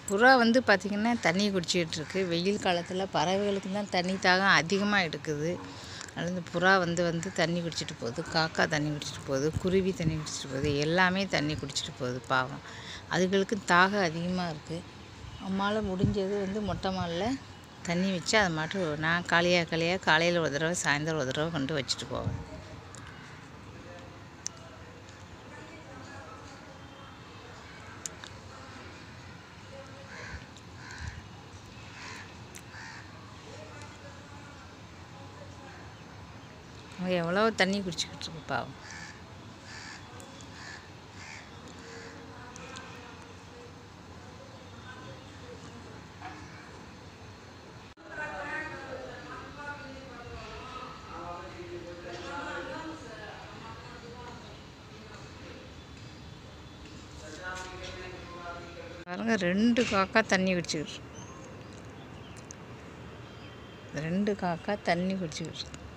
புறா வந்து பார்த்திங்கன்னா தண்ணி குடிச்சிக்கிட்டு இருக்கு வெயில் காலத்தில் பறவைகளுக்கு தான் தண்ணி தாகம் அதிகமாக எடுக்குது அதனால இந்த புறா வந்து வந்து தண்ணி குடிச்சிட்டு போகுது காக்கா தண்ணி குடிச்சிட்டு போகுது குருவி தண்ணி குடிச்சிட்டு போகுது எல்லாமே தண்ணி குடிச்சிட்டு போகுது பாவம் அதுகளுக்கு தாகம் அதிகமாக இருக்குது அம்மால் முடிஞ்சது வந்து மொட்டை மாலில் தண்ணி வச்சு அதை மாட்டும் நான் காலையாக காலையாக காலையில் ஒரு தடவை சாயந்தரம் ஒரு தடவை கொண்டு வச்சுட்டு போவேன் அவங்க எவ்வளோ தண்ணி குடிச்சிக்கிட்டு இருக்கு பாவம் பாருங்க ரெண்டு காக்கா தண்ணி குடிச்சிக்கிட்டு இருக்கு. ரெண்டு காக்கா தண்ணி குடிச்சிக்கிட்டு இருக்கு.